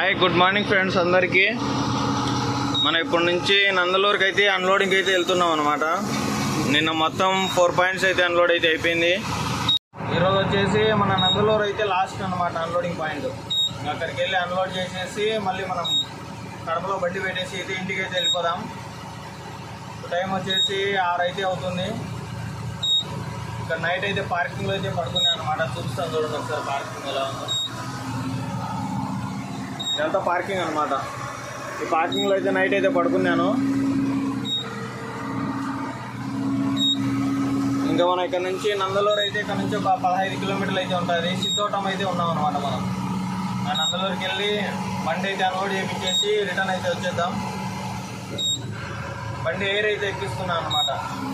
Hi good morning friends అందరికీ మనం ఇప్పటి నుంచి నందలూరుకి అయితే అన్లోడింగ్ అయితే వెళ్తున్నాం అనమాట నిన్న మొత్తం ఫోర్ పాయింట్స్ అయితే అన్లోడ్ అయితే అయిపోయింది ఈరోజు వచ్చేసి మన నందలూరు అయితే లాస్ట్ అనమాట అన్లోడింగ్ పాయింట్ అక్కడికి వెళ్ళి అన్లోడ్ చేసేసి మళ్ళీ మనం కడపలో బండి పెట్టేసి అయితే ఇంటికి అయితే వెళ్ళిపోదాం టైం వచ్చేసి ఆరు అయితే అవుతుంది ఇక్కడ నైట్ అయితే పార్కింగ్లో అయితే పడుకున్నాను అనమాట చూపిస్తాను చూడండి ఒకసారి పార్కింగ్ ఎలా ఉందో ఇదంతా పార్కింగ్ అనమాట ఈ పార్కింగ్లో అయితే నైట్ అయితే పడుకున్నాను ఇంకా మనం ఇక్కడ నుంచి నందలూరు అయితే ఇక్కడ నుంచి ఒక పదహైదు కిలోమీటర్లు అయితే ఉంటుంది సిద్ధోటం అయితే ఉన్నాం అనమాట మనం ఆ నందలూరుకి వెళ్ళి బండి అయితే అన్లోడ్ చేయించేసి రిటర్న్ అయితే వచ్చేద్దాం బండి ఎయిర్ అయితే ఎక్కిస్తున్నాను అనమాట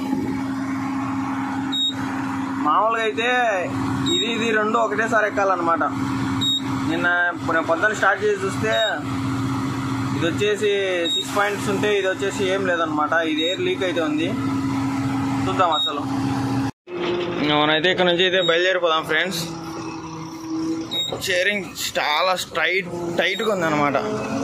మామూలుగా అయితే ఇది ఇది రెండు ఒకటేసారి ఎక్కాలన్నమాట నిన్న ఇప్పుడు పొద్దున్న స్టార్ట్ చేసి చూస్తే ఇది వచ్చేసి సిక్స్ పాయింట్స్ ఉంటే ఇది వచ్చేసి ఏం లేదనమాట ఇది ఎయిర్ లీక్ అయితే ఉంది చూద్దాం అసలు మనమైతే ఇక్కడ నుంచి అయితే బయలుదేరిపోదాం ఫ్రెండ్స్ షేరింగ్ చాలా స్ట్రైట్ టైట్గా ఉందన్నమాట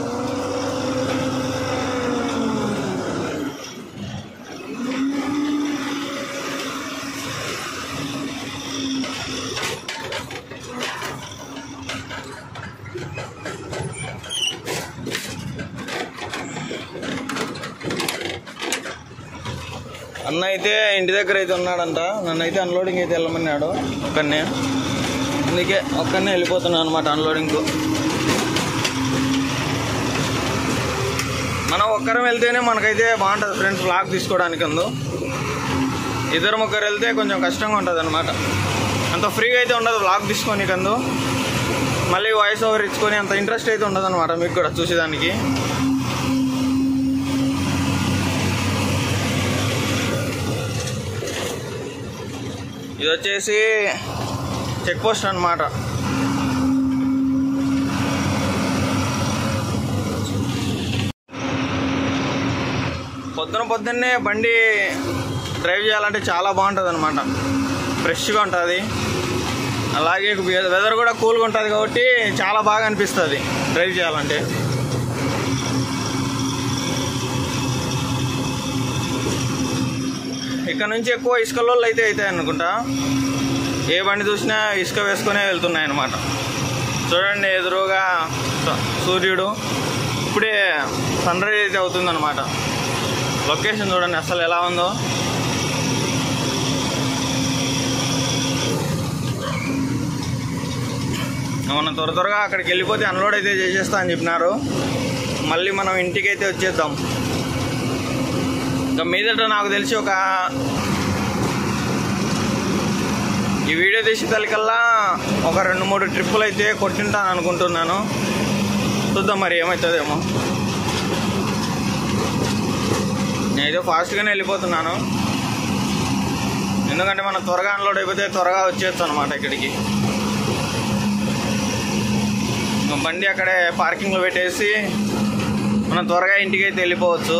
అన్న అయితే ఇంటి దగ్గర అయితే ఉన్నాడంట నన్ను అయితే అన్లోడింగ్ అయితే వెళ్ళమన్నాడు ఒక్కనే అందుకే ఒక్కనే వెళ్ళిపోతున్నాను అనమాట అన్లోడింగ్కు మనం ఒక్కరం వెళ్తేనే మనకైతే బాగుంటుంది ఫ్రెండ్స్ బ్లాగ్ తీసుకోవడానికి అందు ఇద్దరు ముగ్గురు వెళ్తే కొంచెం కష్టంగా ఉంటుంది అనమాట అంత ఫ్రీగా అయితే ఉండదు బ్లాగ్ తీసుకోనికి అందు మళ్ళీ వాయిస్ ఓవర్ ఇచ్చుకొని అంత ఇంట్రెస్ట్ అయితే ఉండదు అనమాట మీకు కూడా చూసేదానికి ఇది వచ్చేసి చెక్ పోస్ట్ అనమాట పొద్దున పొద్దున్నే బండి డ్రైవ్ చేయాలంటే చాలా బాగుంటుంది అనమాట ఫ్రెష్గా ఉంటుంది అలాగే వెదర్ కూడా కూల్గా ఉంటుంది కాబట్టి చాలా బాగా అనిపిస్తుంది డ్రైవ్ చేయాలంటే ఇక్కడ నుంచి ఎక్కువ ఇసుకలో అయితే అవుతాయి అనుకుంటా ఏ బండి చూసినా ఇసుక వేసుకునే వెళ్తున్నాయి అనమాట చూడండి ఎదురుగా స- సూర్యుడు ఇప్పుడే సన్ రైజ్ అయితే అవుతుందన్నమాట లొకేషన్ చూడండి అసలు ఎలా ఉందో మనం త్వర త్వరగా అక్కడికి వెళ్ళిపోతే అన్లోడ్ అయితే చేసేస్తా అని చెప్పినారు మళ్ళీ మనం ఇంటికి అయితే వచ్చేద్దాం ఇంకా మీదట నాకు తెలిసి ఒక ఈ వీడియో తీసిన తల్లికల్లా ఒక రెండు మూడు ట్రిప్పులు అయితే కొట్టింటాను అనుకుంటున్నాను చూద్దాం మరి ఏమవుతుందేమో నేనైతే ఫాస్ట్గానే వెళ్ళిపోతున్నాను ఎందుకంటే మనం త్వరగా అన్లోడ్ అయిపోతే త్వరగా వచ్చేస్తాం అనమాట ఇక్కడికి ఇంకా బండి అక్కడే పార్కింగ్లో పెట్టేసి మనం త్వరగా ఇంటికి అయితే వెళ్ళిపోవచ్చు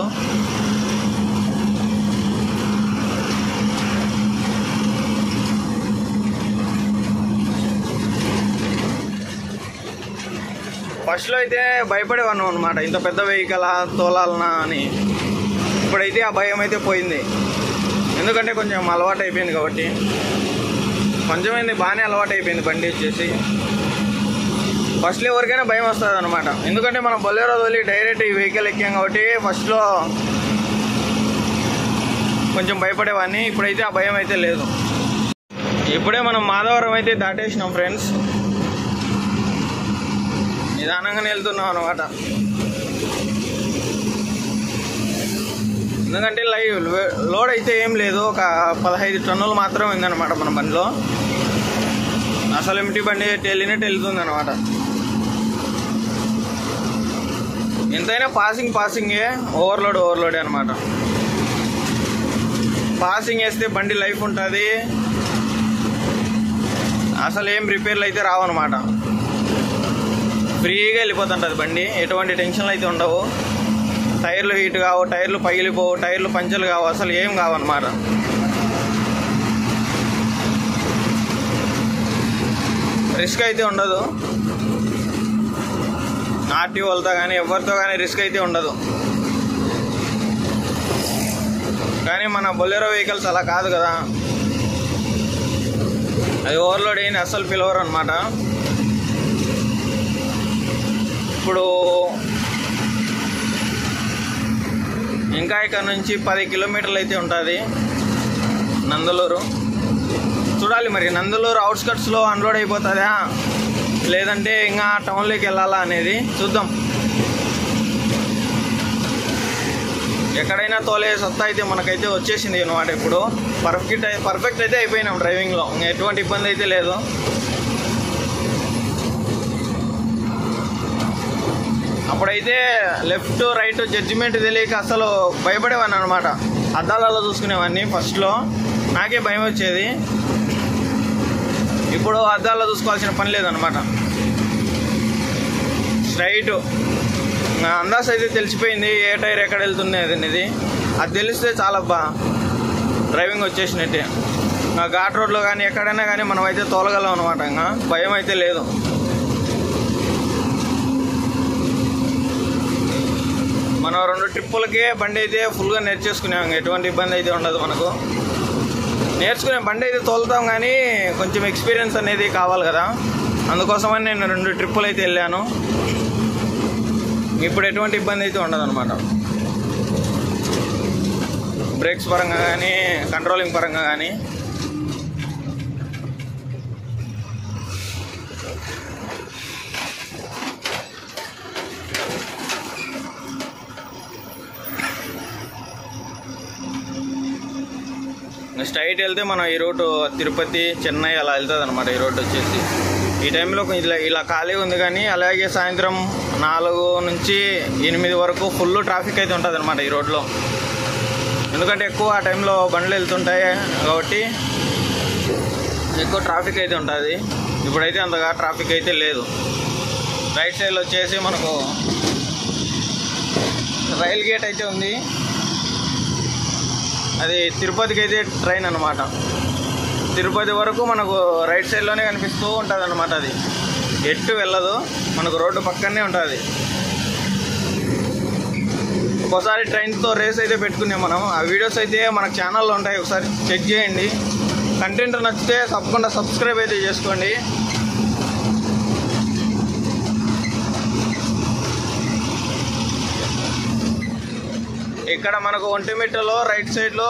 ఫస్ట్లో అయితే భయపడేవాను అనమాట ఇంత పెద్ద వెహికల్ తోలాలనా అని ఇప్పుడైతే ఆ భయం అయితే పోయింది ఎందుకంటే కొంచెం అలవాటు అయిపోయింది కాబట్టి కొంచెమైంది బాగానే అలవాటు అయిపోయింది బండి వచ్చేసి ఫస్ట్లో ఎవరికైనా భయం వస్తుంది అనమాట ఎందుకంటే మనం బొలేరో తోలి డైరెక్ట్ ఈ వెహికల్ ఎక్కాం కాబట్టి ఫస్ట్లో కొంచెం భయపడేవాడిని ఇప్పుడైతే ఆ భయం అయితే లేదు ఇప్పుడే మనం మాధవరం అయితే దాటేసినాం ఫ్రెండ్స్ నిదానంగానే వెళ్తున్నాం అనమాట ఎందుకంటే లైవ్ లోడ్ అయితే ఏం లేదు ఒక పదహైదు టన్నులు మాత్రం ఉందన్నమాట మన బండిలో అసలు ఎంటీ బండి వెళ్ళినట్టు వెళ్తుంది అనమాట ఎంతైనా పాసింగ్ పాసింగే ఓవర్లోడ్ ఓవర్లోడే అనమాట పాసింగ్ వేస్తే బండి లైఫ్ ఉంటుంది అసలు ఏం రిపేర్లు అయితే రావన్నమాట ఫ్రీగా వెళ్ళిపోతుంటుంది బండి ఎటువంటి టెన్షన్లు అయితే ఉండవు టైర్లు హీట్ కావు టైర్లు పగిలిపోవు టైర్లు పంచలు కావు అసలు ఏం కావన్నమాట రిస్క్ అయితే ఉండదు ఆర్టీఓ వాళ్ళతో కానీ ఎవరితో కానీ రిస్క్ అయితే ఉండదు కానీ మన బొలెరో వెహికల్స్ అలా కాదు కదా అది ఓవర్లోడ్ అయింది అస్సలు పిలవరు అనమాట ఇప్పుడు ఇంకా ఇక్కడ నుంచి పది కిలోమీటర్లు అయితే ఉంటుంది నందలూరు చూడాలి మరి నందలూరు అవుట్స్కట్స్లో అన్లోడ్ అయిపోతుందా లేదంటే ఇంకా టౌన్లోకి వెళ్ళాలా అనేది చూద్దాం ఎక్కడైనా తోలే సత్తా అయితే మనకైతే వచ్చేసింది అనమాట ఇప్పుడు పర్ఫెక్ట్ అయి- పర్ఫెక్ట్ అయితే అయిపోయినాం డ్రైవింగ్లో ఇంకా ఎటువంటి ఇబ్బంది అయితే లేదు అప్పుడైతే లెఫ్ట్ రైట్ జడ్జిమెంట్ తెలియక అసలు భయపడేవాడిని అనమాట అద్దాలలో చూసుకునేవాడిని ఫస్ట్లో నాకే భయం వచ్చేది ఇప్పుడు అద్దాల్లో చూసుకోవాల్సిన పని లేదనమాట స్ట్రైట్ అందాస్ అయితే తెలిసిపోయింది ఏ టైర్ ఎక్కడ వెళ్తుంది అనేది అది తెలిస్తే చాలా బా డ్రైవింగ్ వచ్చేసినట్టే ఇంకా ఘాట్ రోడ్లో కానీ ఎక్కడైనా కానీ మనం అయితే తోలగలం అనమాట ఇంకా భయం అయితే లేదు మనం రెండు ట్రిప్పులకే బండి అయితే ఫుల్గా నేర్చేసుకున్నాం ఎటువంటి ఇబ్బంది అయితే ఉండదు మనకు నేర్చుకునే బండి అయితే తోలుతాం కానీ కొంచెం ఎక్స్పీరియన్స్ అనేది కావాలి కదా అందుకోసమని నేను రెండు ట్రిప్పులు అయితే వెళ్ళాను ఇప్పుడు ఎటువంటి ఇబ్బంది అయితే ఉండదు అనమాట బ్రేక్స్ పరంగా కానీ కంట్రోలింగ్ పరంగా కానీ స్ట్రైట్ వెళ్తే మనం ఈ రోడ్డు తిరుపతి చెన్నై అలా వెళ్తుంది అనమాట ఈ రోడ్డు వచ్చేసి ఈ టైంలో కొంచెం ఇలా ఇలా ఖాళీ ఉంది కానీ అలాగే సాయంత్రం నాలుగు నుంచి ఎనిమిది వరకు ఫుల్ ట్రాఫిక్ అయితే ఉంటుంది అనమాట ఈ రోడ్లో ఎందుకంటే ఎక్కువ ఆ టైంలో బండ్లు వెళ్తుంటాయి కాబట్టి ఎక్కువ ట్రాఫిక్ అయితే ఉంటుంది ఇప్పుడైతే అంతగా ట్రాఫిక్ అయితే లేదు రైట్ సైడ్లో వచ్చేసి మనకు రైల్ గేట్ అయితే ఉంది అది తిరుపతికి అయితే ట్రైన్ అనమాట తిరుపతి వరకు మనకు రైట్ సైడ్లోనే కనిపిస్తూ ఉంటుంది అనమాట అది ఎట్టు వెళ్ళదు మనకు రోడ్డు పక్కనే ఉంటుంది ఒక్కోసారి ట్రైన్తో రేస్ అయితే పెట్టుకున్నాం మనం ఆ వీడియోస్ అయితే మన ఛానల్లో ఉంటాయి ఒకసారి చెక్ చేయండి కంటెంట్ నచ్చితే తప్పకుండా సబ్స్క్రైబ్ అయితే చేసుకోండి ఇక్కడ మనకు ఒంటిమిట్టలో రైట్ సైడ్లో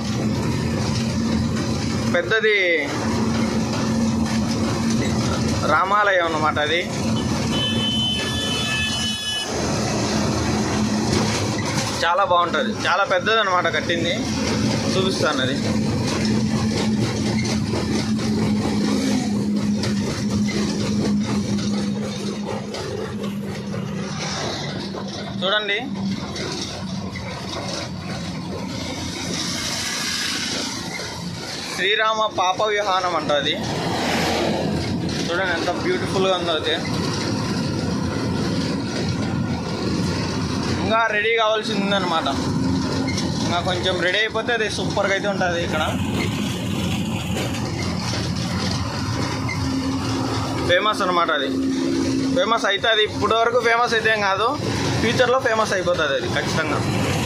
పెద్దది రామాలయం అన్నమాట అది చాలా బాగుంటుంది చాలా పెద్దది అనమాట కట్టింది చూపిస్తాను అది చూడండి శ్రీరామ పాప విహానం అంటది చూడండి ఎంత బ్యూటిఫుల్గా ఉందో అది ఇంకా రెడీ కావాల్సింది ఉందన్నమాట ఇంకా కొంచెం రెడీ అయిపోతే అది సూపర్గా అయితే ఉంటుంది ఇక్కడ ఫేమస్ అనమాట అది ఫేమస్ అయితే అది ఇప్పటి వరకు ఫేమస్ అయితే ఏం కాదు ఫ్యూచర్లో ఫేమస్ అయిపోతుంది అది ఖచ్చితంగా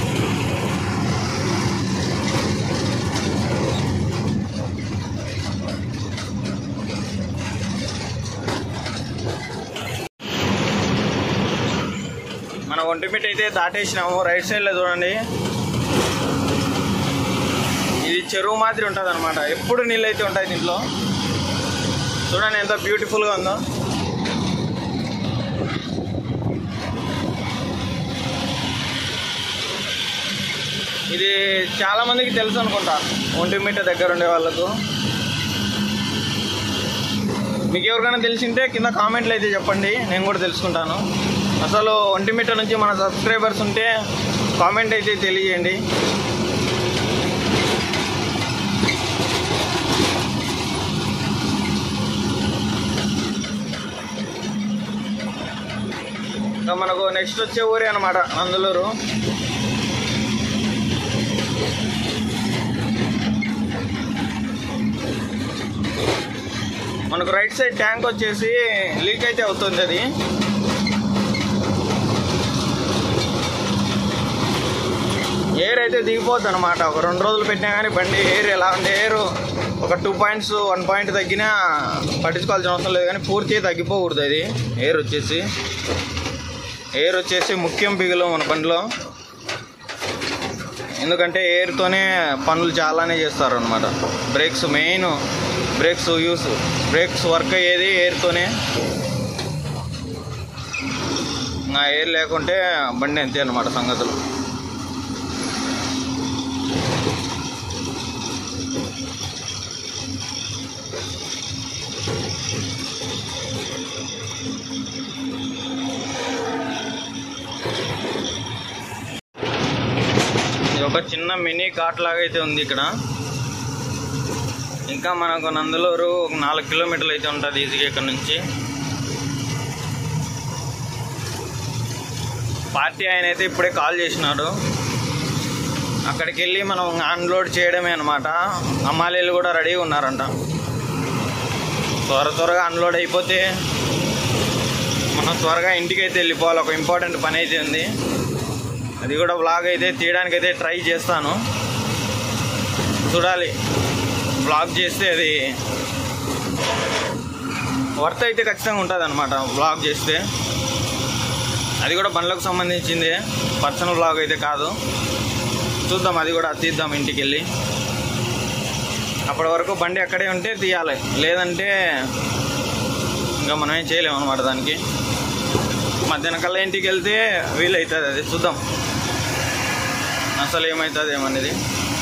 మన ఒంటిమిట్ అయితే దాటేసినాము రైట్ సైడ్లో చూడండి ఇది చెరువు మాదిరి ఉంటుంది అనమాట ఎప్పుడు నీళ్ళు అయితే ఉంటాయి దీంట్లో చూడండి ఎంత బ్యూటిఫుల్గా ఉందో ఇది చాలా మందికి తెలుసు అనుకుంటా ఒంటిమిట్ట దగ్గర ఉండే వాళ్ళకు మీకు ఎవరికైనా తెలిసింటే కింద కామెంట్లు అయితే చెప్పండి నేను కూడా తెలుసుకుంటాను అసలు ఒంటిమిట్ట నుంచి మన సబ్స్క్రైబర్స్ ఉంటే కామెంట్ అయితే తెలియజేయండి ఇంకా మనకు నెక్స్ట్ వచ్చే ఊరే అనమాట నందలూరు మనకు రైట్ సైడ్ ట్యాంక్ వచ్చేసి లీక్ అయితే అవుతుంది అది అయితే దిగిపోద్ది అనమాట ఒక రెండు రోజులు పెట్టినా కానీ బండి ఎయిర్ ఎలా అంటే ఎయిర్ ఒక టూ పాయింట్స్ వన్ పాయింట్ తగ్గినా పట్టించుకోవాల్సిన అవసరం లేదు కానీ పూర్తిగా తగ్గిపోకూడదు అది ఎయిర్ వచ్చేసి ఎయిర్ వచ్చేసి ముఖ్యం బిగులు మన బండిలో ఎందుకంటే ఎయిర్తోనే పనులు చాలానే చేస్తారు అనమాట brakes main brakes use brakes work అయ్యేది ఎయిర్తోనే నా ఎయిర్ లేకుంటే బండి అంతే అనమాట సంగతులు ఇది ఒక చిన్న మినీ కాట్ లాగా అయితే ఉంది ఇక్కడ ఇంకా మనకు నందలూరు ఒక నాలుగు కిలోమీటర్లు అయితే ఉంటుంది ఈజీగా ఇక్కడ నుంచి పార్టీ ఆయన అయితే ఇప్పుడే కాల్ చేసినాడు అక్కడికి వెళ్ళి మనం అన్లోడ్ చేయడమే అనమాట అమ్మాలీలు కూడా రెడీగా ఉన్నారంట త్వర త్వరగా అన్లోడ్ అయిపోతే మనం త్వరగా ఇంటికి అయితే వెళ్ళిపోవాలి ఒక ఇంపార్టెంట్ పని అయితే ఉంది అది కూడా వ్లాగ్ అయితే తీయడానికి అయితే ట్రై చేస్తాను చూడాలి వ్లాగ్ చేస్తే అది వర్త్ అయితే ఖచ్చితంగా ఉంటుంది అనమాట వ్లాగ్ చేస్తే అది కూడా బండ్లకు సంబంధించింది పర్సనల్ వ్లాగ్ అయితే కాదు చూద్దాం అది కూడా తీద్దాం ఇంటికి వెళ్ళి అప్పటి వరకు బండి అక్కడే ఉంటే తీయాలి లేదంటే ఇంకా మనం ఏం చేయలేము అనమాట దానికి మధ్యాహ్నం కల్లా ఇంటికి వెళ్తే వీలవుతుంది అది చూద్దాం అసలు ఏమవుతుంది ఏమనేది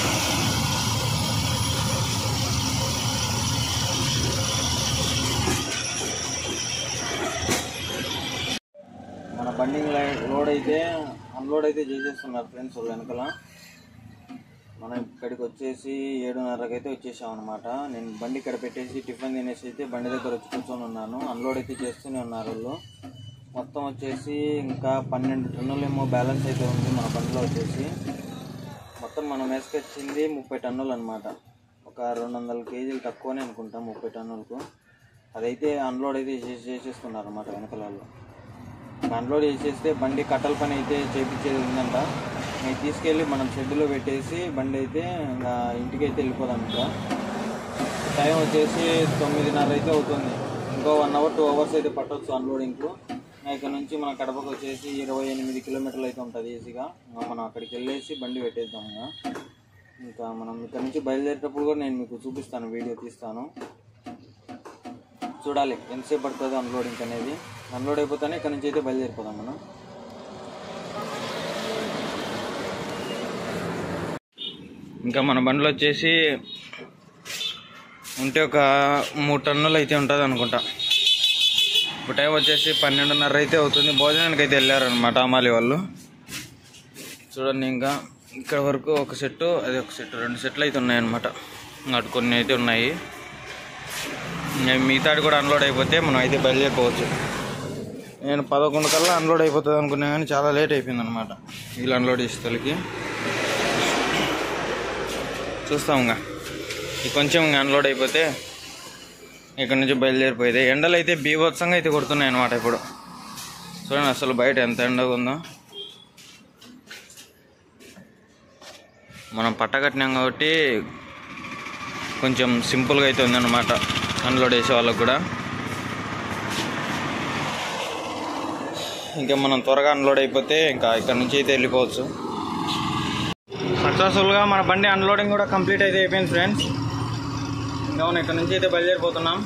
మన బండి లోడ్ అయితే అన్లోడ్ అయితే చేసేస్తున్నారు ఫ్రెండ్స్ వాళ్ళు వెనకాల మనం ఇక్కడికి వచ్చేసి ఏడున్నరకి అయితే వచ్చేసాం అనమాట నేను బండి ఇక్కడ పెట్టేసి టిఫిన్ తినేసి అయితే బండి దగ్గర వచ్చి కూర్చొని ఉన్నాను అన్లోడ్ అయితే చేస్తూనే ఉన్నారు వాళ్ళు మొత్తం వచ్చేసి ఇంకా పన్నెండు టన్నులు ఏమో బ్యాలెన్స్ అయితే ఉంది మన బండిలో వచ్చేసి మొత్తం మనం వేసుకొచ్చింది ముప్పై టన్నులు అనమాట ఒక రెండు వందల కేజీలు తక్కువనే అనుకుంటాం ముప్పై టన్నులకు అదైతే అన్లోడ్ అయితే చేసి చేసేస్తున్నారు అనమాట వెనకాల వాళ్ళు అన్లోడ్ చేసేస్తే బండి కట్టల పని అయితే చేపించేది ఉందంట మేము తీసుకెళ్ళి మనం షెడ్లో పెట్టేసి బండి అయితే ఇంకా ఇంటికి అయితే వెళ్ళిపోదాం ఇంకా టైం వచ్చేసి తొమ్మిదిన్నర అయితే అవుతుంది ఇంకో వన్ అవర్ టూ అవర్స్ అయితే పట్టొచ్చు అన్లోడింగ్కు ఇక్కడ నుంచి మన కడపకు వచ్చేసి ఇరవై ఎనిమిది కిలోమీటర్లు అయితే ఉంటుంది ఈజీగా ఇంకా మనం అక్కడికి వెళ్ళేసి బండి పెట్టేద్దాం ఇంకా ఇంకా మనం ఇక్కడ నుంచి బయలుదేరేటప్పుడు కూడా నేను మీకు చూపిస్తాను వీడియో తీస్తాను చూడాలి ఎంతసేపు పడుతుంది అన్లోడింగ్ అనేది అన్లోడ్ అయిపోతానే ఇక్కడ నుంచి అయితే బయలుదేరిపోదాం మనం ఇంకా మన బండిలో వచ్చేసి ఉంటే ఒక మూడు టన్నులు అయితే ఉంటుంది అనుకుంటా ఇప్పుడు టైం వచ్చేసి పన్నెండున్నర అయితే అవుతుంది భోజనానికి అయితే వెళ్ళారనమాట అమాలి వాళ్ళు చూడండి ఇంకా ఇక్కడ వరకు ఒక సెట్టు అది ఒక సెట్ రెండు సెట్లు అయితే ఉన్నాయన్నమాట అటు కొన్ని అయితే ఉన్నాయి ఇంకా మిగతాది కూడా అన్లోడ్ అయిపోతే మనం అయితే బయలుదేరిపోవచ్చు నేను పదకొండు కల్లా అన్లోడ్ అయిపోతుంది అనుకున్నా కానీ చాలా లేట్ అయిపోయింది అనమాట వీళ్ళు అన్లోడ్ చేసేతలకి చూస్తాం ఇంకా ఇది కొంచెం ఇంకా అన్లోడ్ అయిపోతే ఇక్కడ నుంచి బయలుదేరిపోయేది ఎండలు అయితే బీభత్సంగా అయితే కొడుతున్నాయి అనమాట ఇప్పుడు చూడండి అసలు బయట ఎంత ఎండగా ఉందో మనం పట్టకట్టినాం కాబట్టి కొంచెం సింపుల్గా అయితే ఉందన్నమాట అన్లోడ్ చేసే వాళ్ళకు కూడా ఇంకా మనం త్వరగా అన్లోడ్ అయిపోతే ఇంకా ఇక్కడ నుంచి అయితే వెళ్ళిపోవచ్చు సక్సెస్ఫుల్గా మన బండి అన్లోడింగ్ కూడా కంప్లీట్ అయితే అయిపోయింది ఫ్రెండ్స్ ఇంకా మనం ఇక్కడ నుంచి అయితే బయలుదేరిపోతున్నాం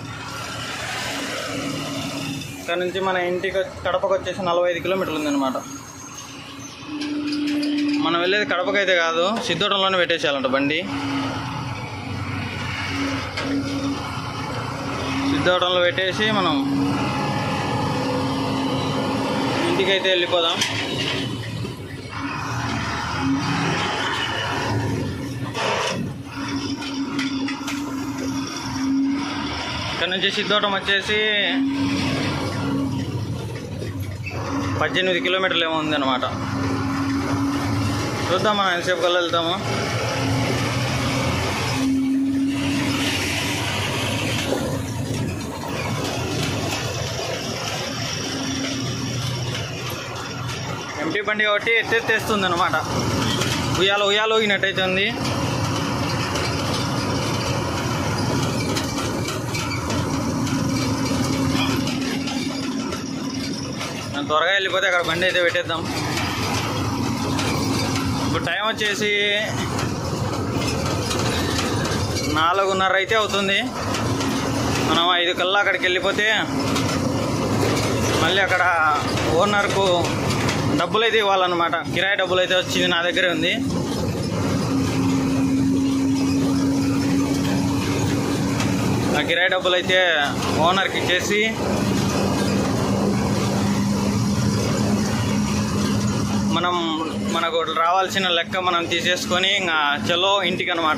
ఇక్కడ నుంచి మన ఇంటికి వచ్చి- కడపకు వచ్చేసి నలభై ఐదు కిలోమీటర్లు ఉందన్నమాట మనం వెళ్ళేది కడపకి అయితే కాదు సిద్ధోటంలోనే పెట్టేసేయాలంట బండి సిద్ధోటంలో పెట్టేసి మనం ఇంటికి అయితే వెళ్ళిపోదాం ఇక్కడ నుంచి సిద్ధోటం వచ్చేసి పద్దెనిమిది కిలోమీటర్లు ఏమో ఉందన్నమాట చూద్దాం మనం ఎంతసేపు కల్లా వెళ్తాము ఎంటీ బండి కాబట్టి ఎత్తెత్తేస్తుంది అనమాట ఉయ్యాల ఉయ్యాల ఊగినట్టయితే ఉంది మనం త్వరగా వెళ్ళిపోతే అక్కడ బండి అయితే పెట్టేద్దాం ఇప్పుడు టైం వచ్చేసి నాలుగున్నర అయితే అవుతుంది మనం ఐదు కల్లా అక్కడికి వెళ్ళిపోతే మళ్ళీ అక్కడ ఓనర్కు డబ్బులు అయితే ఇవ్వాలన్నమాట కిరాయి డబ్బులు అయితే వచ్చింది నా దగ్గరే ఉంది ఆ కిరాయి డబ్బులు అయితే ఓనర్కి ఇచ్చేసి మనం మనకు రావాల్సిన లెక్క మనం తీసేసుకొని ఇంకా చలో ఇంటికి అనమాట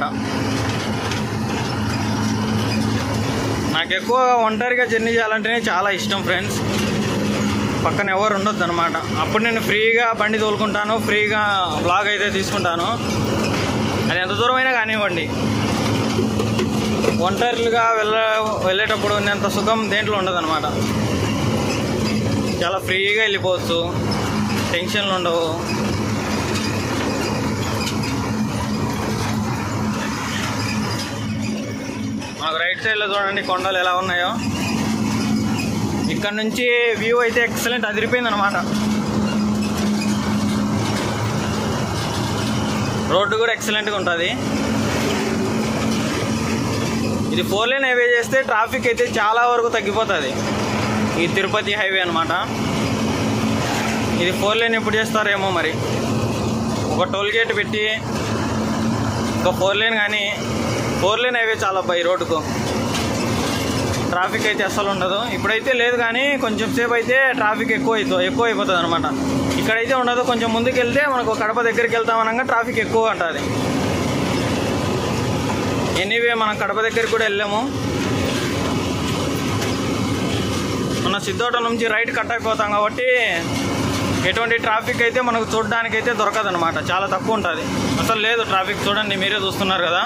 నాకు ఎక్కువ ఒంటరిగా జర్నీ చేయాలంటేనే చాలా ఇష్టం ఫ్రెండ్స్ పక్కన ఎవరు ఉండొద్దు అనమాట అప్పుడు నేను ఫ్రీగా బండి తోలుకుంటాను ఫ్రీగా బ్లాగ్ అయితే తీసుకుంటాను అది ఎంత దూరమైనా కానివ్వండి ఒంటరిగా వెళ్ళ వెళ్ళేటప్పుడు ఉన్నంత సుఖం దేంట్లో ఉండదు అనమాట చాలా ఫ్రీగా వెళ్ళిపోవచ్చు టెన్షన్లు ఉండవు మాకు రైట్ సైడ్లో చూడండి కొండలు ఎలా ఉన్నాయో ఇక్కడ నుంచి వ్యూ అయితే ఎక్సలెంట్ అదిరిపోయింది అనమాట రోడ్డు కూడా ఎక్సలెంట్గా ఉంటుంది ఇది ఫోర్ లేన్ హైవే చేస్తే ట్రాఫిక్ అయితే చాలా వరకు తగ్గిపోతుంది ఈ తిరుపతి హైవే అనమాట ఇది ఫోర్ లేన్ ఎప్పుడు చేస్తారేమో మరి ఒక టోల్ గేట్ పెట్టి ఒక ఫోర్ లేన్ కానీ ఫోర్ లేన్ హైవే చాలా అబ్బాయి రోడ్డుకు ట్రాఫిక్ అయితే అస్సలు ఉండదు ఇప్పుడైతే లేదు కానీ కొంచెం సేపు అయితే ట్రాఫిక్ ఎక్కువ అవుతుంది ఎక్కువ అయిపోతుంది అనమాట ఇక్కడైతే ఉండదు కొంచెం ముందుకు వెళ్తే మనకు కడప దగ్గరికి వెళ్తామనగా ట్రాఫిక్ ఎక్కువ ఉంటుంది ఎనీవే మనం కడప దగ్గరికి కూడా వెళ్ళాము మన సిద్ధోట నుంచి రైట్ కట్ అయిపోతాం కాబట్టి ఎటువంటి ట్రాఫిక్ అయితే మనకు చూడడానికి అయితే దొరకదు అనమాట చాలా తక్కువ ఉంటుంది అసలు లేదు ట్రాఫిక్ చూడండి మీరే చూస్తున్నారు కదా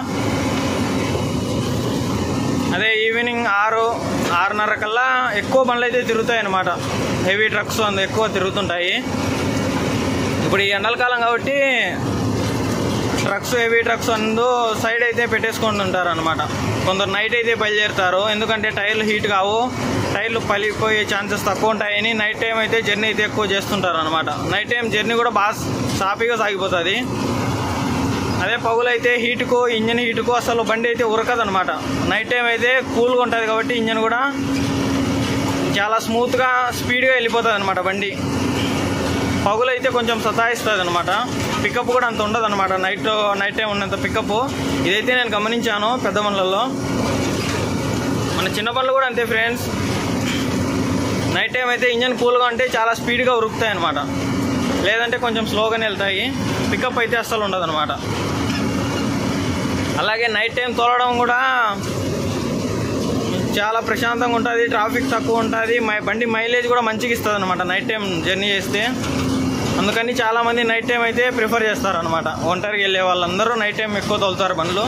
అదే ఈవినింగ్ ఆరు ఆరున్నర కల్లా ఎక్కువ బండ్లు అయితే తిరుగుతాయి అనమాట హెవీ ట్రక్స్ అందు ఎక్కువ తిరుగుతుంటాయి ఇప్పుడు ఈ ఎండల కాలం కాబట్టి ట్రక్స్ హెవీ ట్రక్స్ అందు సైడ్ అయితే పెట్టేసుకొని ఉంటారు అనమాట కొందరు నైట్ అయితే బయలుదేరుతారు ఎందుకంటే టైర్లు హీట్ కావు టైర్లు పలిపోయే ఛాన్సెస్ తక్కువ ఉంటాయని నైట్ టైం అయితే జర్నీ అయితే ఎక్కువ చేస్తుంటారు అనమాట నైట్ టైం జర్నీ కూడా బాగా సాఫీగా సాగిపోతుంది అదే పగులైతే హీటుకు ఇంజన్ హీటుకు అసలు బండి అయితే ఉరకదనమాట నైట్ టైం అయితే కూల్గా ఉంటుంది కాబట్టి ఇంజన్ కూడా చాలా స్మూత్గా స్పీడ్గా వెళ్ళిపోతుంది అనమాట బండి పగులైతే కొంచెం సతాయిస్తుంది అనమాట పికప్ కూడా అంత ఉండదు అనమాట నైట్ నైట్ టైం ఉన్నంత పికప్ ఇదైతే నేను గమనించాను పెద్ద బండ్లలో మన చిన్న బండ్లు కూడా అంతే ఫ్రెండ్స్ నైట్ టైం అయితే ఇంజన్ కూల్గా ఉంటే చాలా స్పీడ్గా ఉరుకుతాయి అనమాట లేదంటే కొంచెం స్లోగానే వెళ్తాయి పికప్ అయితే అస్సలు ఉండదు అనమాట అలాగే నైట్ టైం తోలడం కూడా చాలా ప్రశాంతంగా ఉంటుంది ట్రాఫిక్ తక్కువ ఉంటుంది మై బండి మైలేజ్ కూడా మంచిగా ఇస్తుంది అనమాట నైట్ టైం జర్నీ చేస్తే అందుకని చాలామంది నైట్ టైం అయితే ప్రిఫర్ చేస్తారు అనమాట ఒంటరికి వెళ్ళే వాళ్ళందరూ నైట్ టైం ఎక్కువ తోలుతారు బండ్లు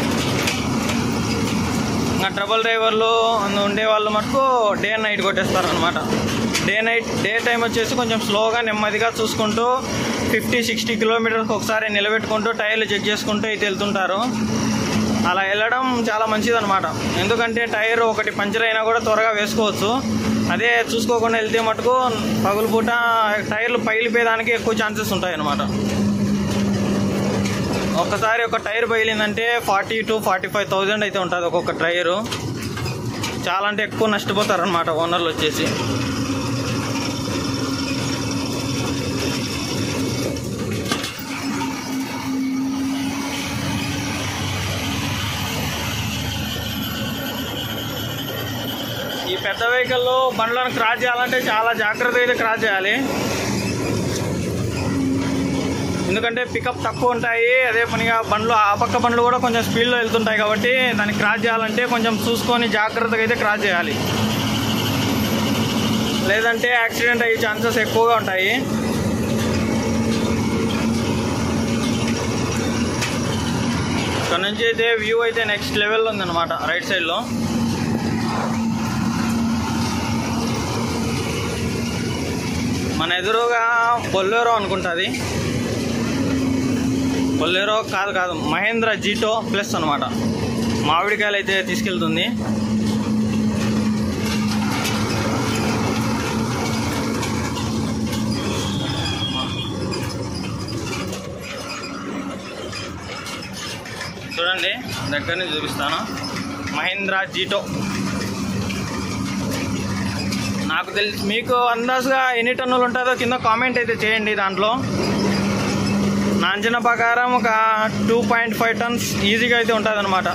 ఇంకా ట్రబుల్ డ్రైవర్లు అందు ఉండే వాళ్ళు మటుకు డే అండ్ నైట్ కొట్టేస్తారు అనమాట డే నైట్ డే టైం వచ్చేసి కొంచెం స్లోగా నెమ్మదిగా చూసుకుంటూ ఫిఫ్టీ సిక్స్టీ కిలోమీటర్కి ఒకసారి నిలబెట్టుకుంటూ టైర్లు చెక్ చేసుకుంటూ అయితే వెళ్తుంటారు అలా వెళ్ళడం చాలా మంచిది అనమాట ఎందుకంటే టైర్ ఒకటి పంచర్ అయినా కూడా త్వరగా వేసుకోవచ్చు అదే చూసుకోకుండా వెళ్తే మటుకు పగులు పూట టైర్లు పగిలిపోయేదానికి ఎక్కువ ఛాన్సెస్ ఉంటాయి అనమాట ఒక్కసారి ఒక టైర్ పగిలిందంటే forty to forty five thousand అయితే ఉంటుంది ఒక్కొక్క టైరు చాలా అంటే ఎక్కువ నష్టపోతారు అనమాట ఓనర్లు వచ్చేసి ఈ పెద్ద వెహికల్లో బండ్లను క్రాస్ చేయాలంటే చాలా జాగ్రత్తగా అయితే క్రాస్ చేయాలి ఎందుకంటే పికప్ తక్కువ ఉంటాయి అదే పనిగా బండ్లు ఆ పక్క బండ్లు కూడా కొంచెం స్పీడ్లో వెళ్తుంటాయి కాబట్టి దాన్ని క్రాస్ చేయాలంటే కొంచెం చూసుకొని జాగ్రత్తగా అయితే క్రాస్ చేయాలి లేదంటే యాక్సిడెంట్ అయ్యే ఛాన్సెస్ ఎక్కువగా ఉంటాయి ఇక్కడ నుంచి అయితే వ్యూ అయితే నెక్స్ట్ లెవెల్లో ఉందన్నమాట రైట్ సైడ్లో మన ఎదురుగా బొల్లేరో అనుకుంటుంది బొల్లెరో కాదు కాదు మహేంద్ర జీటో ప్లస్ అనమాట మామిడికాయలు అయితే తీసుకెళ్తుంది చూడండి దగ్గర నుంచి చూపిస్తాను మహేంద్ర జీటో నాకు తెలిసి మీకు అందాజుగా ఎన్ని టన్నులు ఉంటుందో కింద కామెంట్ అయితే చేయండి దాంట్లో నా అంచనా ప్రకారం ఒక టూ పాయింట్ ఫైవ్ టన్స్ ఈజీగా అయితే ఉంటుంది అనమాట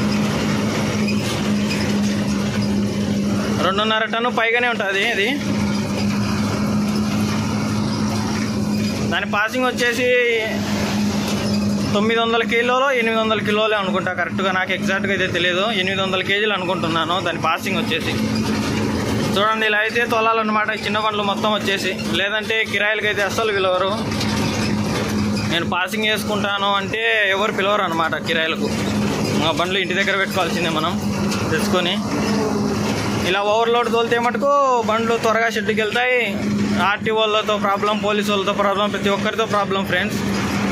రెండున్నర టన్ను పైగానే ఉంటుంది ఇది దాని పాసింగ్ వచ్చేసి తొమ్మిది వందల కిలోలో ఎనిమిది వందల కిలోలే అనుకుంటా కరెక్ట్గా నాకు ఎగ్జాక్ట్గా అయితే తెలియదు ఎనిమిది వందల కేజీలు అనుకుంటున్నాను దాని పాసింగ్ వచ్చేసి చూడండి ఇలా అయితే తోలాలన్నమాట ఈ చిన్న బండ్లు మొత్తం వచ్చేసి లేదంటే కిరాయిలకి అయితే అస్సలు పిలవరు నేను పాసింగ్ చేసుకుంటాను అంటే ఎవరు పిలవరు అనమాట కిరాయిలకు మా బండ్లు ఇంటి దగ్గర పెట్టుకోవాల్సిందే మనం తెచ్చుకొని ఇలా ఓవర్లోడ్ తోలితే మటుకు బండ్లు త్వరగా షెడ్కి వెళ్తాయి ఆర్టీ వాళ్ళతో ప్రాబ్లం పోలీసు వాళ్ళతో ప్రాబ్లం ప్రతి ఒక్కరితో ప్రాబ్లం ఫ్రెండ్స్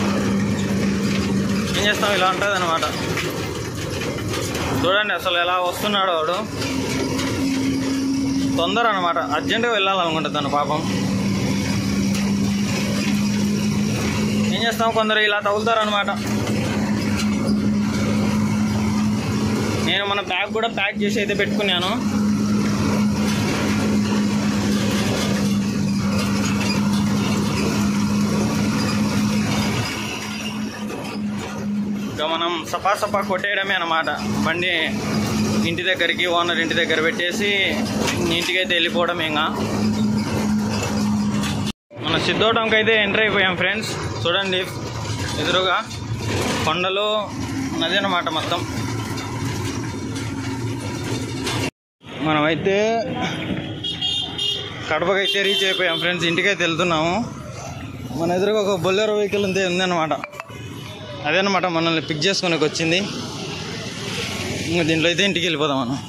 ఏం చేస్తాం ఇలా ఉంటుంది అనమాట చూడండి అసలు ఎలా వస్తున్నాడు వాడు తొందర అనమాట అర్జెంటుగా వెళ్ళాలనుకుంటా తను పాపం ఏం చేస్తాం కొందరు ఇలా తగులుతారనమాట నేను మన బ్యాగ్ కూడా ప్యాక్ చేసి అయితే పెట్టుకున్నాను ఇంకా మనం సపా సపా కొట్టేయడమే అనమాట బండి ఇంటి దగ్గరికి ఓనర్ ఇంటి దగ్గర పెట్టేసి ఇంటికి అయితే వెళ్ళిపోవడం ఇంకా మన సిద్ధోటంకి అయితే ఎంటర్ అయిపోయాం ఫ్రెండ్స్ చూడండి ఎదురుగా కొండలు నది అన్నమాట మొత్తం మనమైతే కడపకి అయితే రీచ్ అయిపోయాం ఫ్రెండ్స్ ఇంటికైతే వెళ్తున్నాము మన ఎదురుగా ఒక బొల్లెరో వెహికల్ ఉంది ఉందన్నమాట అదేనమాట మనల్ని పిక్ చేసుకునేకి వచ్చింది ఇంకా దీంట్లో అయితే ఇంటికి వెళ్ళిపోదాం మనం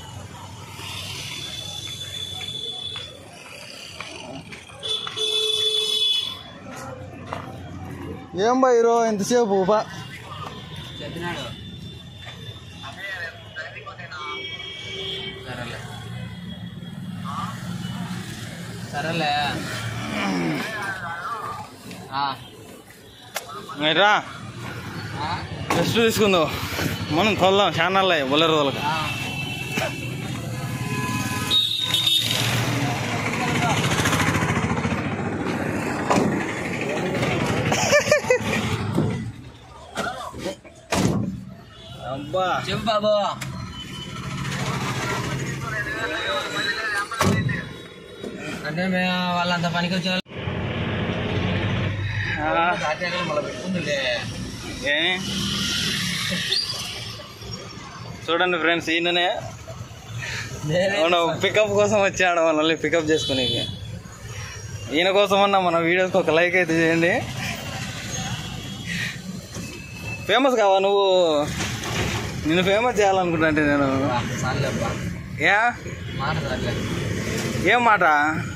ఏం బా హీరో ఎంతసేపు బా చెప్పినాడు సరేలే సరేలే ఆ, మరి రా ఆ, రెస్ట్ తీసుకుందాం మనం తోల్దాం ఛానల్ బొల్లెరో వాళ్ళకి ఆ. అబ్బా చెప్పు బాబు అంటే మేము వాళ్ళంత పనికి వచ్చే మళ్ళీ పెట్టుకుందిలే ఏ చూడండి ఫ్రెండ్స్ ఈయననే అవును పికప్ కోసం వచ్చాడు మనల్ని పికప్ చేసుకుని ఈయన కోసం అన్న మన వీడియోస్కి ఒక లైక్ అయితే చేయండి ఫేమస్ కావా నువ్వు నిన్ను ఫేమస్ చేయాలనుకుంటా అంటే నేను సార్లే అబ్బా ఏ మాట సార్లే ఏం మాట